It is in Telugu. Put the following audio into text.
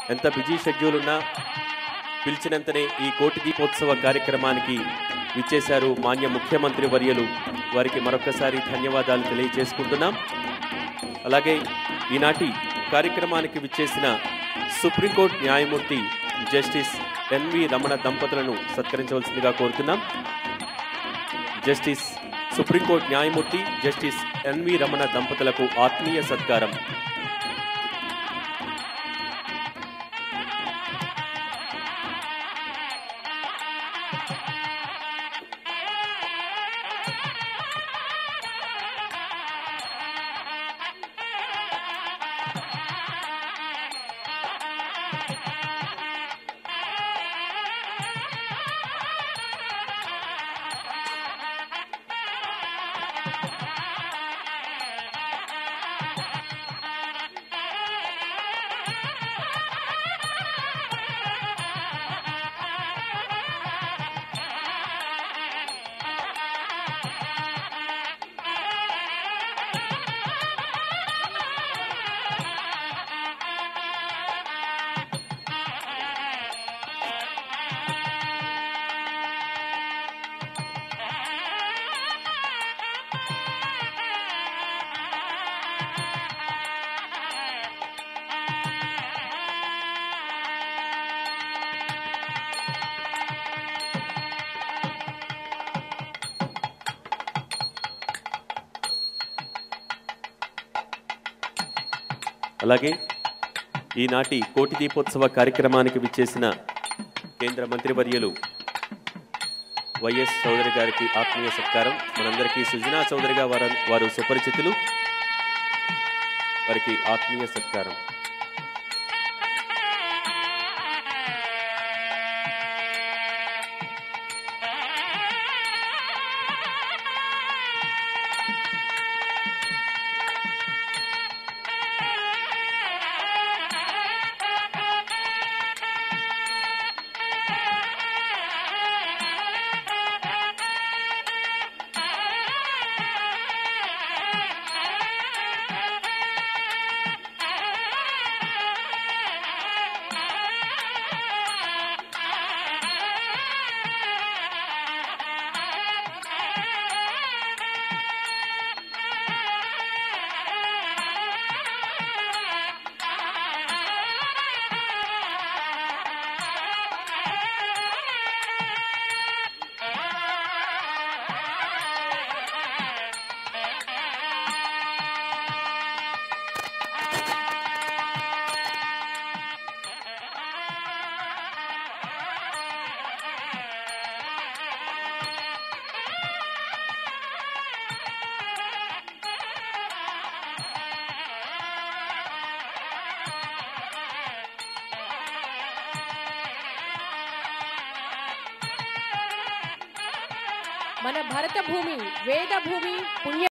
ఎంత బిజీ షెడ్యూల్ ఉన్నా పిలిచినంతనే ఈ కోటి దీపోత్సవ కార్యక్రమానికి విచ్చేశారు మాన్య ముఖ్యమంత్రి వర్యులు వారికి మరొకసారి ధన్యవాదాలు తెలియజేసుకుంటున్నాం అలాగే ఈనాటి కార్యక్రమానికి విచ్చేసిన సుప్రీంకోర్టు న్యాయమూర్తి జస్టిస్ ఎన్వి రమణ దంపతులను సత్కరించవలసిందిగా కోరుతున్నాం జస్టిస్ సుప్రీంకోర్టు న్యాయమూర్తి జస్టిస్ ఎన్వి రమణ దంపతులకు ఆత్మీయ సత్కారం అలాగే ఈనాటి కోటి దీపోత్సవ కార్యక్రమానికి విచ్చేసిన కేంద్ర మంత్రివర్యులు వైఎస్ చౌదరి గారికి ఆత్మీయ సత్కారం మనందరికీ సుజనా చౌదరిగా వారు వారు సుపరిచితులు వారికి ఆత్మీయ సత్కారం మన భరత భూమి వేద భూమి పుణ్య